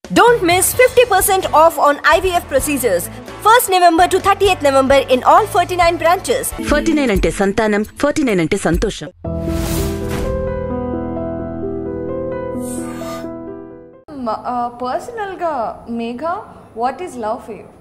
Don't miss 50% off on IVF procedures. 1st November to 30th November in all 49 branches. Forty nine అంటే సంతానం forty nine అంటే సంతోషం పర్సనల్గా Megha what is love for you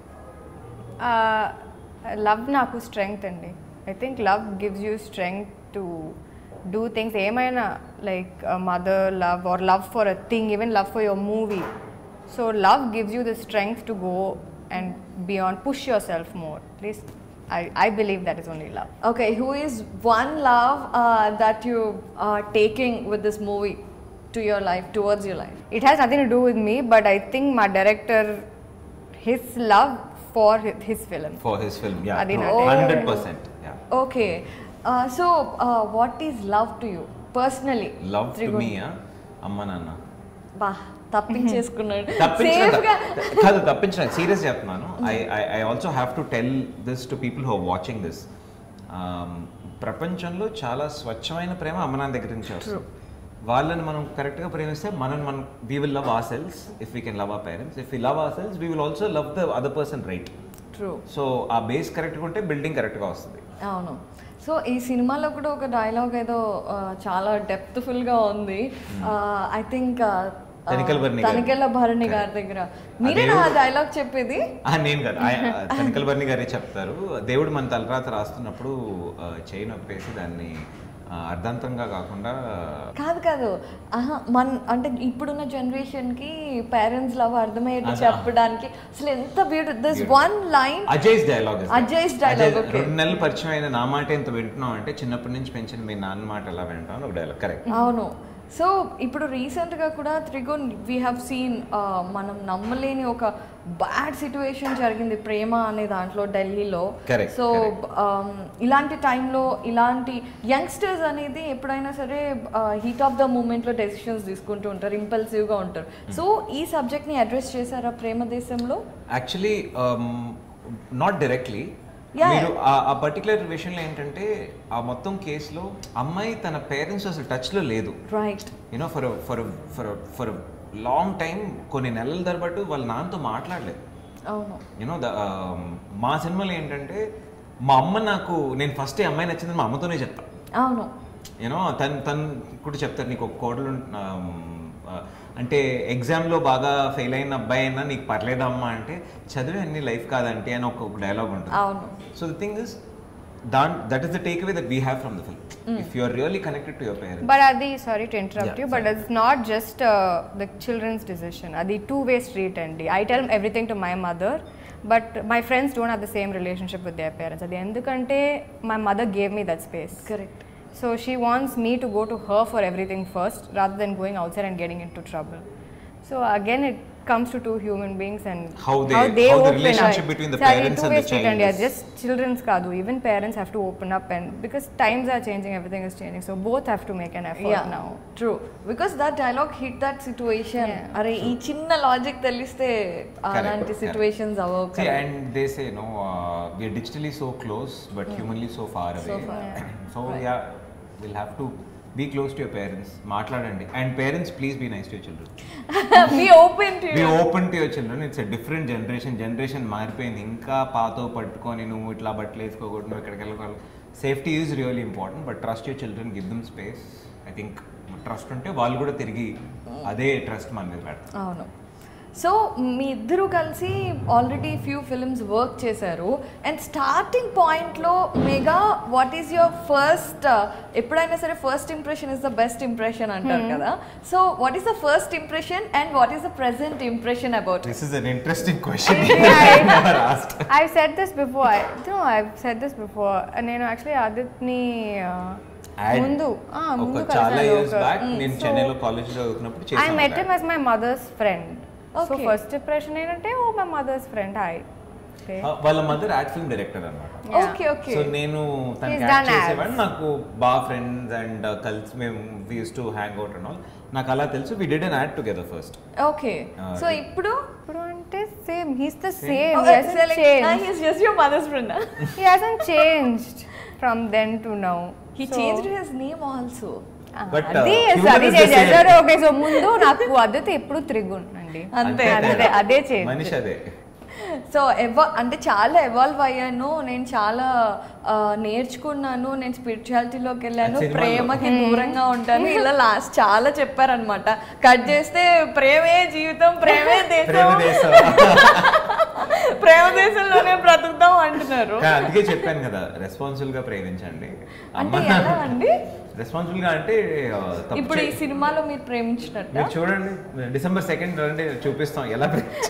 love నాకు strength అండి I think love gives you strength to do things ఏమైనా like mother love or love for a thing even love for your movie so love gives you the strength to go and beyond push your self more please I I believe that is only love okay who is one love that you taking with this movie to your life towards your life It has nothing to do with me, but I think my director, his love for hi- his film. for his film. Yeah, Adi na- hundred percent. Yeah, okay so what is love to you personally love to me, yeah. అమ్మ నాన్న బా తప్పించేసుకున్నాడు తప్పించడం Safe గా కాదు తప్పించడం serious చెప్తున్నాను I I also have to tell this to people who watching this ప్రపంచంలో చాలా స్వచ్ఛమైన ప్రేమ అమ్మ నాన్న దగ్గర నుంచి వస్తుంది వాళ్ళని మనం కరెక్ట్గా ప్రేమిస్తే మనం మనం we will love ourselves if we can love our parents if we love ourselves we will also love the other person right true so a base కరెక్ట్గా ఉంటే బిల్డింగ్ కరెక్ట్గా వస్తుంది అవును సో ఈ సినిమాలో కూడా ఒక డైలాగ్ ఏదో ఆ, చాలా డెప్త్ఫుల్ గా ఉంది ఐ థింక్ తనికెళ్ళ భరణి గారు. తనికెళ్ళ భరణి గారి దగ్గర మీరే అదే- ఆ డైలాగ్ చెప్పేది ఆ, నేను కాదు తనికల్ బర్ని గారే చెప్తారు దేవుడు మన తలరాత రాస్తున్నప్పుడు ఆ, చేయి నొప్పేసి దాన్ని ఆ, అర్ధాంతంగా కాకుండా కాదు కాదు ఆహా మన అంటే ఇప్పుడున్న జనరేషన్ కి పేరెంట్స్ లవ్ అర్థమయ్యేట్టు అదా. చెప్పడానికి అసలు ఎంత beautiful this one line Ajay's dialogue అజయ్'s dialogue, okay. రెండు నెలలు పరిచయం అయిన నా మాట ఎంత వింటున్నావు అంటే చిన్నప్పటి నుంచి పెంచిన మీ నాన్న మాట ఎలా వింటాం అని ఒక డైలాగ్ కరెక్ట్ అవును సో ఇప్పుడు రీసెంట్గా కూడా త్రిగుణ్ వీ హ్యావ్ సీన్ మనం నమ్మలేని ఒక బ్యాడ్ సిచ్యువేషన్ జరిగింది ప్రేమ అనే దాంట్లో ఢిల్లీలో Correct, సో ఇలాంటి టైంలో ఇలాంటి యంగ్స్టర్స్ అనేది ఎప్పుడైనా సరే హీట్ ఆఫ్ ద మూమెంట్లో డెసిషన్స్ తీసుకుంటూ ఉంటారు ఇంపల్సివ్గా ఉంటారు సో ఈ సబ్జెక్ట్ని అడ్రస్ చేశారా ప్రేమ దేశంలో యాక్చువల్లీ నాట్ డైరెక్ట్లీ Yeah. మీరు ఆ- ఆ పర్టికులర్ విషయంలో ఏంటంటే ఆ మొత్తం కేసులో అమ్మాయి తన పేరెంట్స్ అసలు టచ్లో లేదు right you know for for for for long time కొన్ని నెలల తరబట్టు వాళ్ళ నాన్నతో మాట్లాడలేదు అవును యూనో ద మా సినిమాలో ఏంటంటే మా అమ్మ నాకు నేను ఫస్ట్ ఈ అమ్మాయి నచ్చిందని మా అమ్మతోనే చెప్తా అవును యూనో తను తను కూడా చెప్తారు నీకు ఒక కోడలు ఉం- um, uh, అంటే ఎగ్జామ్లో బాగా ఫెయిల్ అయిన అబ్బాయి అయినా నీకు పర్లేదమ్మా అంటే చదివే అన్ని లైఫ్ కాదంటే అని ఒక డైలాగ్ ఉంటుంది అవును so the thing is then that is the take away that we have from the film if you are really connected to your parents But Adi, sorry to interrupt Yeah, you, but it's not just uh, the children's decision. Adi, two-way street అండి I tell everything to my mother, but my friends don't have the same relationship with their parents. అది ఎందుకంటే my mother gave me that space. Correct So she wants me to go to her for everything first rather than going outside and getting into trouble. So again, it comes to two human beings and How they- how the open relationship up. between the So అది parents and two-way the street child అండి. is- అది just children's కాదు even parents have to open up and because times are changing everything is changing so both have to make an effort now true because that dialogue hit that situation Yeah. అరే ఈ చిన్న logic తెలిస్తే అలాంటి situations అవ్వవు See, and they say, no, uh, we are digitally so close, but humanly so far away. So, yeah, we'll have to be close to your parents. మాట్లాడండి and parents please be nice to children be open to be open to your children it's a different generation generation మారిపోయింది ఇంకా పాతో పట్టుకొని నువ్వు ఇట్లా బట్టలు వేసుకోకూడదు నువ్వు ఇక్కడికి వెళ్ళకూడదు safety is really important but trust your children give them space I think trust ఉంటే వాళ్ళు కూడా తిరిగి అదే ట్రస్ట్ మన మీద పెడతారు అవును సో మీ ఇద్దరు కలిసి ఆల్రెడీ ఫ్యూ ఫిల్మ్స్ వర్క్ చేశారు అండ్ స్టార్టింగ్ పాయింట్లో Megha what is your first ఎప్పుడైనా సరే first impression is the best impression అంటారు కదా so what is the first impression and what is the present impression about this is an interesting question I've said this before. I, no, I've said this before. నేను actually ఆదిత్ని ముందు ఆ, ముందు ఒక చాలా కలిసాను ఇయర్స్ ఒక- బ్యాక్ Mm, నేను so, చెన్నైలో కాలేజ్ చదువుతున్నప్పుడు I చేశాను met him as my mother's friend. So Okay. First impression ఏంటంటే oh my mother's friend hi ఆ, వాళ్ళ మదర్ యాడ్ ఫిల్మ్ డైరెక్టర్ అనమాట ఓకే ఓకే సో నేను తనకి He's యాడ్ done ads. చేసేవాడిని నాకు బాగా ఫ్రెండ్స్ అండ్ కలిసి మేము use to hang out and all నాకు అలా తెలుసు we did an ad together first okay so ఇప్పుడు ఇప్పుడు అంటే same he's the same Oh, he it's hasn't like, changed ah, he's just your mother's friend. huh? he hasn't changed from then to now He So- changed his name also. ఆ, But, uh, అది humor అది is the same. చేశారు okay so ముందు నాకు అద్దెతో ఎప్పుడు త్రిగుణ్ అండి అండి అంతే. అదే అదే చేయండి మనిషి అదే సో ఎవ అంటే చాలా ఎవాల్వ్ అయ్యాను నేను చాలా ఆ, నేర్చుకున్నాను నేను స్పిరిచువాలిటీలోకి వెళ్ళాను సినిమాలో. ప్రేమకి దూరంగా ఉంటాను ఇలా లాస్ట్ చాలా చెప్పారనమాట కట్ చేస్తే ప్రేమే జీవితం ప్రేమే ప్రేమ దేశం దేశం ప్రేమ దేశంలోనే బ్రతుకుతాం అంటున్నారు కానీ అందుకే చెప్పాను కదా రెస్పాన్సిబుల్ గా ప్రేమించండి అంటే ఎలా అండి రెస్పాన్సిబుల్ గా అంటే ఆ, తప్పు ఇప్పుడు ఈ చే- సినిమాలో మీరు ప్రేమించినట్ట మీరు చూడండి డిసెంబర్ సెకండ్ రండి చూపిస్తాం ఎలా ప్రేమించ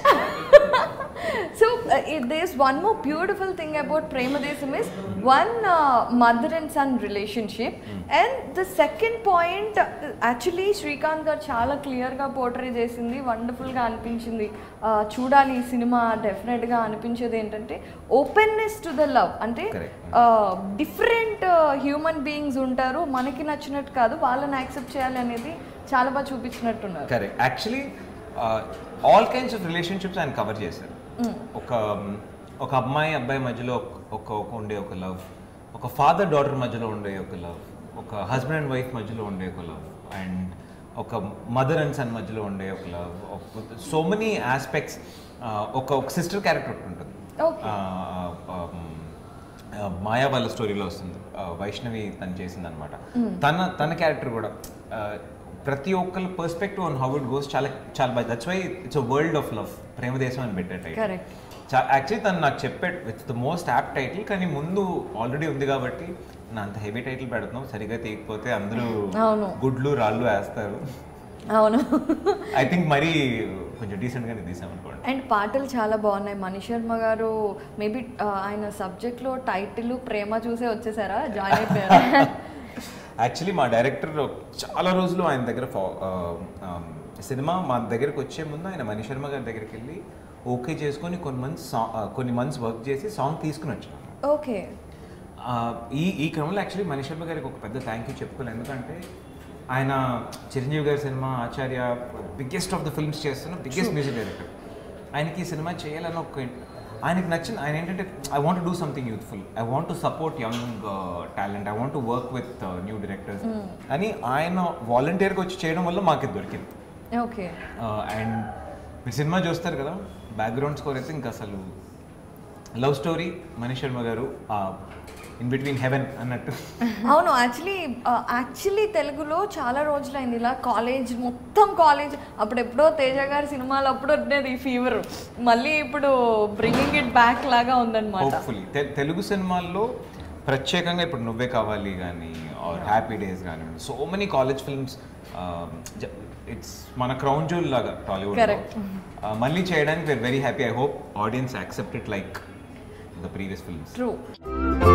So uh, it- there's one more beautiful thing about Premadesam is one uh, mother and son relationship, and the second point uh, actually Srikanth గారు చాలా క్లియర్గా పోర్ట్రే చేసింది వండర్ఫుల్గా అనిపించింది Uh, చూడాలి ఈ సినిమా డెఫినెట్గా అనిపించేది ఏంటంటే ఓపెన్నెస్ టు ద లవ్ అంటే Correct. డిఫరెంట్ హ్యూమన్ బీయింగ్స్ ఉంటారు మనకి నచ్చినట్టు కాదు వాళ్ళని యాక్సెప్ట్ చేయాలి అనేది చాలా బాగా చూపించినట్టున్నారు correct actually all kinds of relationships ఆయన కవర్ చేశారు ఒక ఒక అమ్మాయి అబ్బాయి మధ్యలో ఒక- ఒక ఒక ఉండే ఒక లవ్ ఒక ఫాదర్ డాటర్ మధ్యలో ఉండే ఒక లవ్ ఒక హస్బెండ్ అండ్ వైఫ్ మధ్యలో ఉండే ఒక లవ్ అండ్ ఒక మదర్ అండ్ సన్ మధ్యలో ఉండే ఒక లవ్ సో మెనీ ఆస్పెక్ట్స్ ఒక ఒక సిస్టర్ క్యారెక్టర్ ఉంటుంది Okay. ఆ, ఆ, ఆ, మాయా వాళ్ళ స్టోరీలో వస్తుంది ఆ, వైష్ణవి తను చేసింది అనమాట తన తన క్యారెక్టర్ కూడా ఆ, ప్రతి ఒక్కరి perspective on how it goes చాలా చాలా బాగా that's why it's world of love Premadesam అని పెట్టే Correct. యాక్చువల్లీ తను నాకు చెప్పే it's the most apt title కానీ ముందు ఆల్రెడీ ఉంది కాబట్టి నా అంత హెవీ టైటిల్ పెడుతున్నాం సరిగా తీయకపోతే అందరూ అవును. గుడ్లు రాళ్ళు వేస్తారు అవును ఐ థింక్ మరీ కొంచెం డీసెంట్గానే తీసామనుకోండి అండ్ పాటలు చాలా బాగున్నాయి మణి శర్మ గారు మేబీ ఆయన సబ్జెక్ట్లో టైటిల్ ప్రేమ చూసే వచ్చేసారా జాయిన్ అయిపోయారా యాక్చువల్లీ మా డైరెక్టర్ చాలా రోజులు ఆయన దగ్గర ఫా- ఆ, ఆ, సినిమా మా దగ్గరికి వచ్చే ముందు ఆయన మణి శర్మ గారి దగ్గరికి వెళ్ళి ఓకే చేసుకొని కొన్ని మంత్స్ కొన్ని మంత్స్ వర్క్ చేసి సాంగ్ తీసుకుని వచ్చాను ఓకే ఆ, ఈ ఈ క్రమంలో యాక్చువల్లీ మణి శర్మ గారికి ఒక పెద్ద థ్యాంక్ యూ చెప్పుకోవాలి ఎందుకంటే ఆయన చిరంజీవి గారి సినిమా Acharya biggest of the films చేస్తున్న బిగ్గెస్ట్ మ్యూజిక్ డైరెక్టర్ ఆయనకి ఈ సినిమా చేయాలని ఒక ఆయనకి నచ్చిన ఆయన ఏంటంటే I want do something youthful I want to support young talent I want to work with new directors అని ఆయన వాలంటీర్గా వచ్చి చేయడం వల్ల మాకు ఇది దొరికింది ఓకే అండ్ మీరు సినిమా చూస్తారు కదా బ్యాక్గ్రౌండ్ స్కోర్ అయితే ఇంకా అసలు లవ్ స్టోరీ మనీష్ శర్మ గారు ఇన్ బిట్వీన్ హెవెన్ అన్నట్టు అవును యాక్చువల్లీ యాక్చువల్లీ తెలుగులో చాలా రోజులైంది ఇలా కాలేజ్ మొత్తం కాలేజ్ అప్పుడు ఎప్పుడో తేజ గారి సినిమాలు అప్పుడు ఉండేది ఈ ఫీవర్ మళ్ళీ ఇప్పుడు బ్రింగింగ్ ఇట్ బ్యాక్ లాగా ఉందన్నమాట హోప్ఫుల్లీ తెలుగు సినిమాల్లో ప్రత్యేకంగా ఇప్పుడు నువ్వే కావాలి కానీ ఆర్ హ్యాపీ డేస్ కానీ so many college films it's మన క్రౌన్ జూల్ లాగా టాలీవుడ్ Correct. మళ్ళీ చేయడానికి very happy I hope audience accept it like the previous films true